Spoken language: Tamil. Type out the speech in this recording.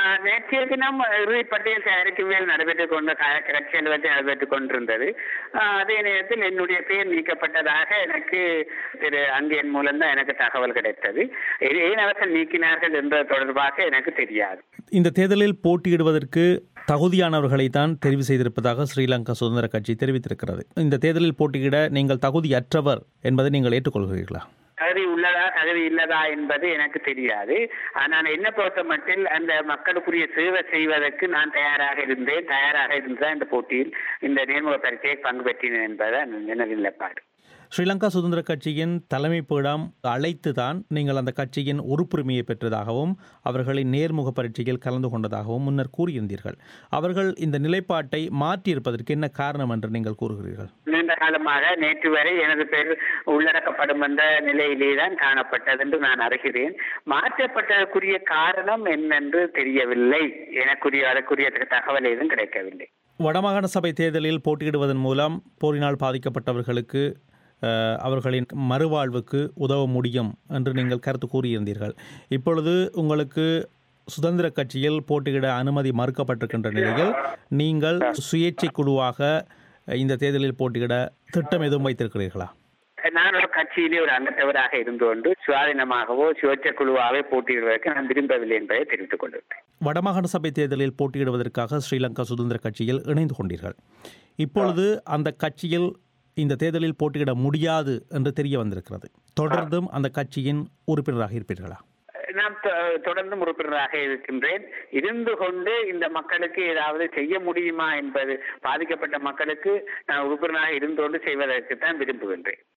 ஆஹ் நேற்றைய தினம் இறுதிப்பட்டியல் தயாரிக்கும் வேல் நடைபெற்றுக் கொண்ட க- கட்சி அலுவலகத்தில் நடைபெற்றுக் கொண்டிருந்தது ஆஹ் அதே நேரத்தில் என்னுடைய பெயர் நீக்கப்பட்டதாக எனக்கு திரு அங்கேன் மூலம் தான் எனக்கு தகவல் கிடைத்தது இது ஏன் அவர்கள் நீக்கினார்கள் என்பது தொடர்பாக எனக்கு தெரியாது இந்த தேர்தலில் போட்டியிடுவதற்கு தகுதியானவர்களை தான் தெரிவு செய்திருப்பதாக ஸ்ரீலங்கா சுதந்திர கட்சி தெரிவித்திருக்கிறது இந்த தேர்தலில் போட்டியிட நீங்கள் தகுதியற்றவர் என்பதை நீங்கள் ஏற்றுக்கொள்கிறீர்களா தகுதி உள்ளதா தகுதி இல்லதா என்பது எனக்கு தெரியாது ஆனால் என்ன பொறுத்த மட்டில் அந்த மக்களுக்குரிய சேவை செய்வதற்கு நான் தயாராக இருந்தேன் தயாராக இருந்துதான் இந்த போட்டியில் இந்த நேர்முக பரீட்சையை பங்கு பெற்றினேன் என்பதுதான் எனது நிலைப்பாடு ஸ்ரீலங்கா சுதந்திர கட்சியின் தலைமை பீடம் அழைத்து தான் நீங்கள் அந்த கட்சியின் உறுப்புரிமையை பெற்றதாகவும் அவர்களின் நேர்முக பரீட்சையில் கலந்து கொண்டதாகவும் முன்னர் கூறியிருந்தீர்கள் அவர்கள் இந்த நிலைப்பாட்டை மாற்றியிருப்பதற்கு என்ன காரணம் என்று நீங்கள் கூறுகிறீர்கள் நீண்ட காலமாக நேற்று வரை எனது பெயர் உள்ளடக்கப்படும் என்ற நிலையிலே தான் காணப்பட்டது என்று நான் அறிகிறேன் மாற்றப்பட்டதற்குரிய காரணம் என்னென்று தெரியவில்லை எனக்குரிய அதற்குரிய தகவல் ஏதும் கிடைக்கவில்லை வடமாகாண சபை தேர்தலில் போட்டியிடுவதன் மூலம் போரினால் பாதிக்கப்பட்டவர்களுக்கு அஹ், அவர்களின் மறுவாழ்வுக்கு உதவ முடியும் என்று நீங்கள் கருத்து கூறியிருந்தீர்கள் இப்பொழுது உங்களுக்கு சுதந்திர கட்சியில் போட்டியிட அனுமதி மறுக்கப்பட்டிருக்கின்ற நிலையில் நீங்கள் சுயேட்சை குழுவாக இந்த தேர்தலில் போட்டியிட திட்டம் எதுவும் வைத்திருக்கிறீர்களா நான் ஒரு கட்சியிலே ஒரு அங்கத்தவராக இருந்து கொண்டு சுயாதீனமாகவோ சுயேட்சை குழுவாகவே போட்டியிடுவதற்கு நான் விரும்பவில்லை என்பதை தெரிவித்துக் கொண்டிருக்கிறேன் வடமாகாண சபை தேர்தலில் போட்டியிடுவதற்காக ஸ்ரீலங்கா சுதந்திர கட்சியில் இணைந்து கொண்டீர்கள் இப்பொழுது அந்த கட்சியில் இந்த தேர்தலில் போட்டியிட முடியாது என்று தெரிய வந்திருக்கிறது தொடர்ந்தும் அந்த கட்சியின் உறுப்பினராக இருப்பீர்களா நான் தொ- தொடர்ந்து உறுப்பினராக இருக்கின்றேன் இருந்து கொண்டு இந்த மக்களுக்கு ஏதாவது செய்ய முடியுமா என்பது பாதிக்கப்பட்ட மக்களுக்கு நான் உறுப்பினராக இருந்து கொண்டு செய்வதற்கு தான் விரும்புகின்றேன்